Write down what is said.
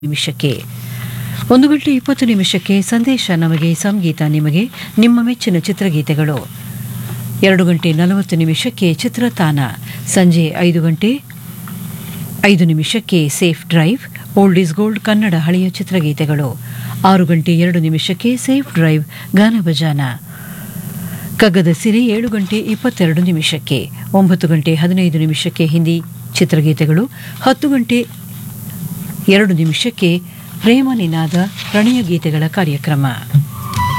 ನಿಮಿಷಕ್ಕೆ ಒಂದು ಗಂಟೆ ಇಪ್ಪತ್ತು ನಿಮಿಷಕ್ಕೆ ಸಂದೇಶ ನಮಗೆ ಸಂಗೀತ ನಿಮಗೆ ನಿಮ್ಮ ಮೆಚ್ಚಿನ ಚಿತ್ರಗೀತೆಗಳು ಎರಡು ಗಂಟೆ ನಲವತ್ತು ನಿಮಿಷಕ್ಕೆ ಚಿತ್ರತಾನ ಸಂಜೆ ಐದು ಗಂಟೆ ಐದು ನಿಮಿಷಕ್ಕೆ safe drive old is gold Kannada ಹಳೆಯ ಚಿತ್ರಗೀತೆಗಳು ಆರು ಗಂಟೆ ಎರಡು ನಿಮಿಷಕ್ಕೆ ಸೇಫ್ ಡ್ರೈವ್ ಗಾನ ಭಜಾನ ಕಗ್ಗದ ಸಿರಿ ಏಳು ಗಂಟೆ ಇಪ್ಪತ್ತೆರಡು ನಿಮಿಷಕ್ಕೆ ಒಂಬತ್ತು ಗಂಟೆ ಹದಿನೈದು ನಿಮಿಷಕ್ಕೆ ಹಿಂದಿ ಚಿತ್ರಗೀತೆಗಳು ಹತ್ತು ಗಂಟೆ ಎರಡು ನಿಮಿಷಕ್ಕೆ ಪ್ರೇಮ ನಿನಾದ ಪ್ರಣಯ ಗೀತೆಗಳ ಕಾರ್ಯಕ್ರಮ